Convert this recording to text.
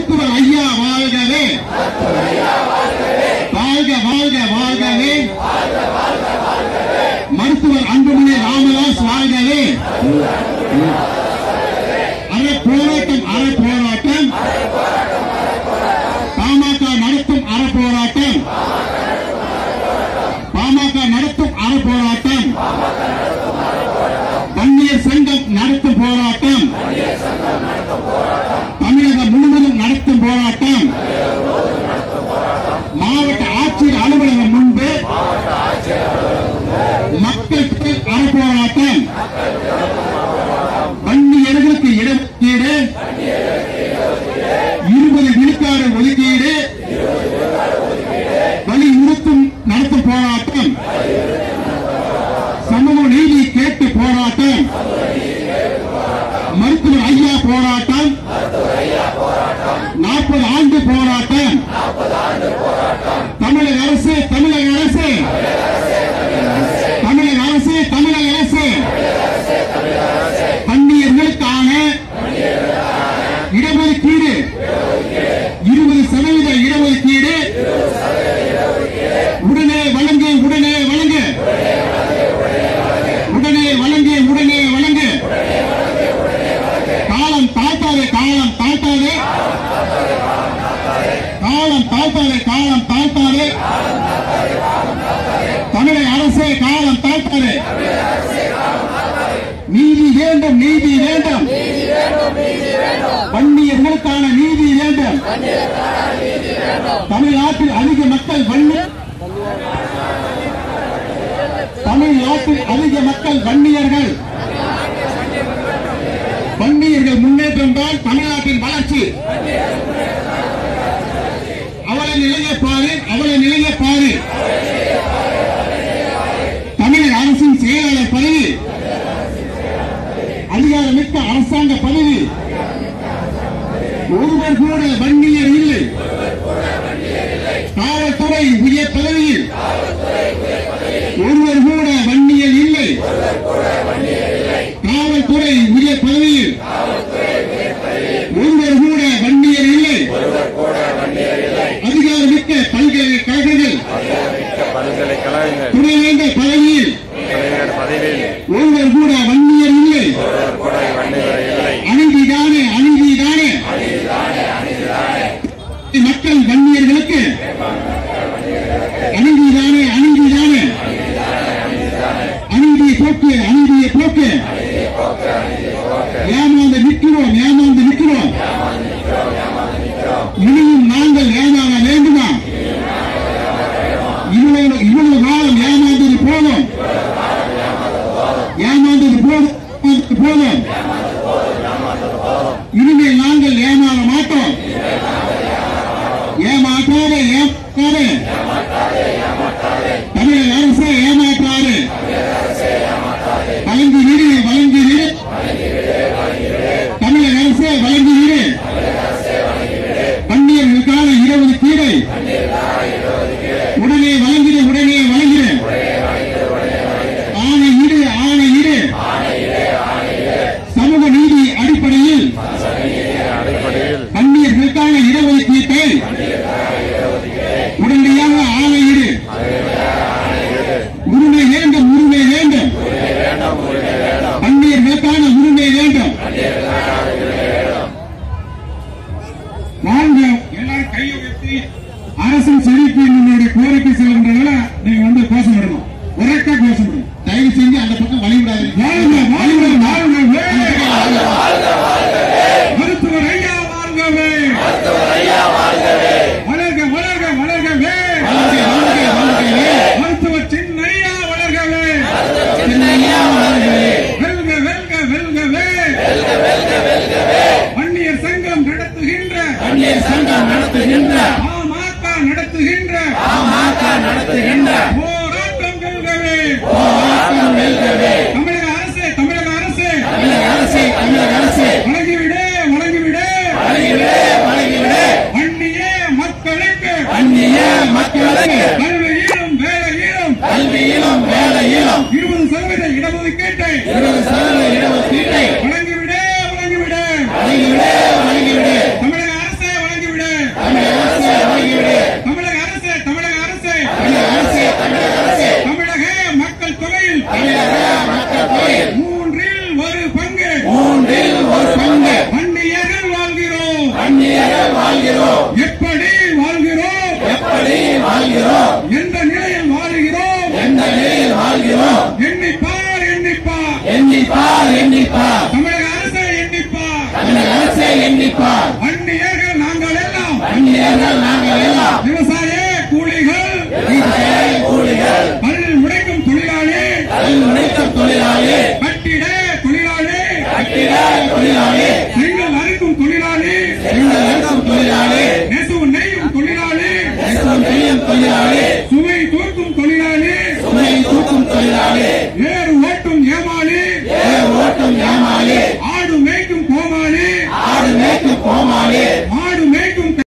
மருத்துவர் ஐயா வாழ்கவே வாழ்க வாழ்க வாழ்கவே மருத்துவர் அன்புமணி ராமதாஸ் வாழ்கவே அரை போராட்டம் அரை போராட்டம் பாமக நடத்தும் அற போராட்டம் பாமக நடத்தும் அற போராட்டம் வன்னியர் சங்கம் நடத்தும் போராட்டம் தமிழகம் முழுவதும் நடத்தும் போராட்டம் மாவட்ட ஆட்சியர் அலுவலகம் முன்பு மக்கள் அற போராட்டம் வன்னியர்களுக்கு இடஒதுக்கீடு இருபது விழுக்காடு ஒதுக்கீடு வலியுறுத்தும் நடத்தும் போராட்டம் சமூக நீதி கேட்டு போராட்டம் மருத்துவர் ஐயா போராட்டம் நாற்பது ஆண்டு போராட்டம் தமிழக அரசு தமிழக அரசு தமிழக அரசு தமிழக அரசு வன்னியர்களுக்கான இடஒதுக்கீடு இருபது சதவீத இடஒதுக்கீடு உடனே வழங்கு உடனே வழங்கு உடனே வழங்கு உடனே வழங்கு காலம் தாழ்த்தாதே காலம் தாழ்த்தாதே காலம் தாழ்த்தாதே காலம் தாழ்த்தாதே தமிழக அரசே காலம் தாழ்த்தாதே நீதி வேண்டும் நீதி வேண்டும் வன்னியர்களுக்கான நீதி வேண்டும் தமிழ்நாட்டில் அதிக மக்கள் வன்னி தமிழ்நாட்டில் அதிக மக்கள் வன்னியர்கள் வன்னியர்கள் முன்னேற்றம் தான் தமிழ்நாட்டின் வளர்ச்சி அவளை நிலைய பாரு அவளை நிலைய பாரு தமிழக அரசின் செயலாளர் பதவி அதிகாரமிக்க அரசாங்க பதவி ஒருவர் கூட வன்னியர் இல்லை காவல்துறை உயர் பதவியில் ஒருவர் கூட வன்னியர் இல்லை காவல்துறை உயர் பதவியில் ஒருவர் கூட வன்னியர் இல்லை அதிகாரமிக்க பல்கலைக்கழகங்கள் பல்கலைக்கழகங்கள் துணைவேந்தர் பதவியில் தலைவர் பதவியில் ஒருவர் கூட வன்னியர் இல்லை ஒருவர் கூட வன்னியர் இல்லை அநீதிதானே அநீதிதானே மக்கள் வன்னியர்களுக்கு அநீதிதானே அநீதிதானே அநீதியை போக்கு அநீதியை போக்கு ஏமாந்து நிற்கிறோம் ஏமாந்து நிற்கிறோம் இனியும் நாங்கள் ஏமாற வேண்டுமா இவ்வளவு இவ்வளவு காலம் ஏமாந்தது போதும் ஏமாந்தது போதும் ஏமாந்தது போதும் இனிமேல் நாங்கள் ஏமாற மாட்டோம் ஏமாற்றாதே ஏமாற்றாதே தமிழக அரசே ஏமாற்றாது வழங்கி விடு வழங்கி விடு தமிழக அரசே வழங்கி விடு வன்னியர்களுக்கான இருபது கீழே உடனே வழங்கிடு உடனே வழங்கிடு ஆணை இடு ஆணை இடு சமூக நீதி அடிப்படையில் அடிப்படையில் வன்னியர்களுக்கான இடஒதுக்கீட்டை உடனடியாக ஆணையிடு உரிமை வேண்டும் உரிமை வேண்டும் வன்னியர்களுக்கான உரிமை வேண்டும் நான்கு எல்லாரும் கையை உயர்த்தி அரசின் செழிப்பு நம்மளுடைய கோரிக்கை செல்கின்றனால நீங்க வந்து கோஷம் விடணும் உரைக்கா கோஷம் விடணும் தயவு செஞ்சு அந்த பக்கம் வழி விடாது வாழ்க வாழ்க வாழ்க மருத்துவர் ஐயா வாழ்கவே வளர்க வளர்க வளர்கவே மருத்துவர் சின்னையா வளர்கவே வெல்க வெல்க வெல்கவே வன்னியர் சங்கம் நடத்துகின்ற வன்னியர் சங்கம் நடத்துகின்ற பாமக நடத்துகின்ற பாமக நடத்துகின்ற போராட்டம் வெல்கவே போராட்டம் வெல்கவே தமிழக அரசு தமிழக அரசு தமிழக அரசே தமிழக அரசே வழங்கிவிடு வழங்கிவிடு வழங்கிவிடு வழங்கிவிடு வன்னிய மக்களுக்கு அந்நிய மக்களுக்கு கல்வியிலும் வேலையிலும் கல்வியிலும் வேலையிலும் இருபது சதவீத இடஒதுக்கீட்டை இருபது சதவீத இடஒதுக்கீட்டை வழங்கிவிடு வழங்கிவிடு வழங்கிவிடு வழங்கிவிடு தமிழக அரசே வழங்கிவிடு செங்கல் எடுக்கும் தொழிலாளி நெசவு நெய்யும் தொழிலாளி நெசவு செய்யும் தொழிலாளி சுமை தூக்கும் தொழிலாளி சுமை தூக்கும் தொழிலாளி ஏறு ஓட்டும் ஏமாளி ஏர் ஓட்டும் ஏமாளி ஆடு மேய்க்கும் கோமாளி ஆடு மேய்க்கும் கோமாளி